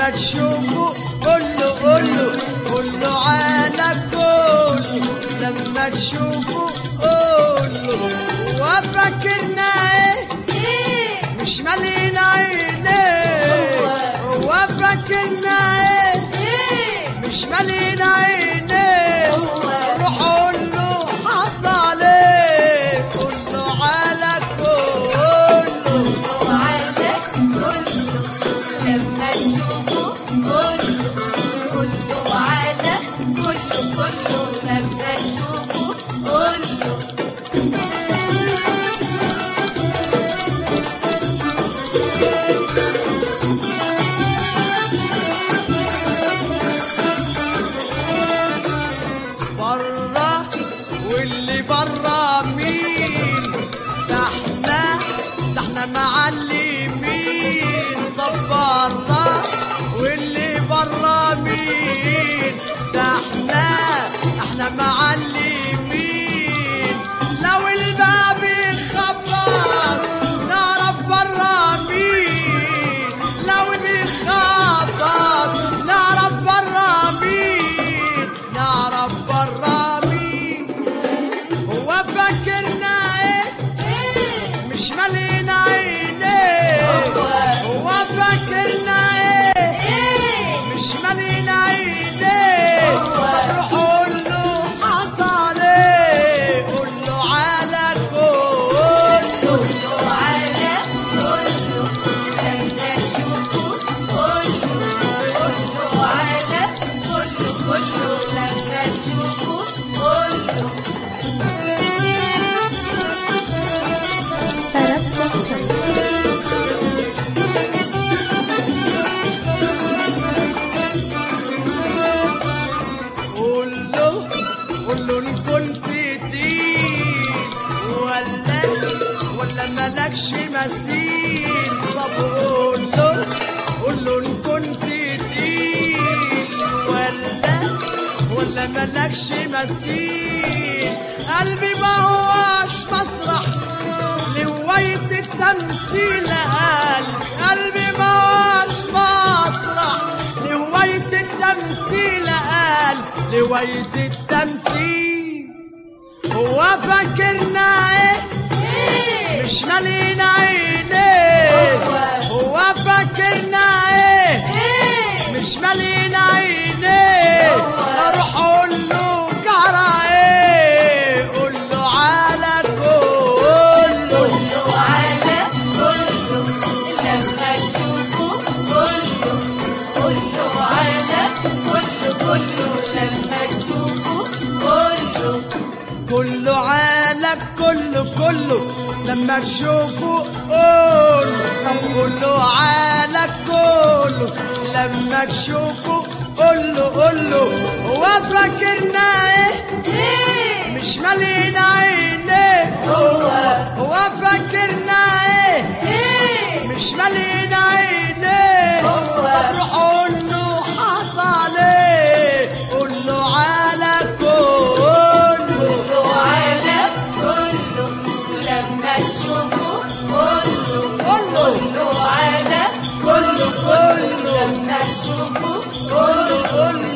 لما تشوفه قول له قول له قول له على كله لما تشوفه قول له وفاكرنا ايه ايه مش مالين عينيه هو فاكرنا ايه ايه مش مالين عينيه هو. روح قول له حصل ايه قول له على كله وعدك كله لما تشوفه كله كله وعدك كله كله لما تشوفه كله بره واللي بره مين ده احنا ده احنا معلمين طب بره واللي بره مين ده احنا احنا معلمين لو الباب يخبط نعرف بره مين لو بيخبط نعرف بره مين نعرف بره مين هو فاكرنا ايه ايه مش مالين عينيه هو فاكرنا ايه ايه مش مالين عينيه طب روح قول له حصل ايه قول له على كله كله على كله لما تشوفه كله كله على كله كله لما تشوفه كله قول له قول له ان كنت تقيل ولا ولا مالكش مثيل طب قول له قول له ان كنت تقيل ولا ولا مالكش مثيل قلبي ما هوش مسرح لهواية التمثيل قلبي قلبي ما هوش مسرح لهواية التمثيل قال لهواية التمثيل هو فاكرنا ايه ايه مش مالين عينيه هو فاكرنا ايه ايه مش مالين عينيه هو. اروح اقول له جرى ايه قول له على كله كله على كله لما تشوفه كله كله على كله كله لما تشوفه كله كله عالك كله كله لما تشوفه قول طب كله عالك كله لما تشوفه قول له قول له هو فاكرنا ايه ايه مش مالين عينيه هو. هو فاكرنا ايه ايه مش مالين عينيه هو. طب روح قول له حصل ايه قول له على كله كله على كله لما تشوفه كله كله. كله على كله كله لما تشوفه كله قول له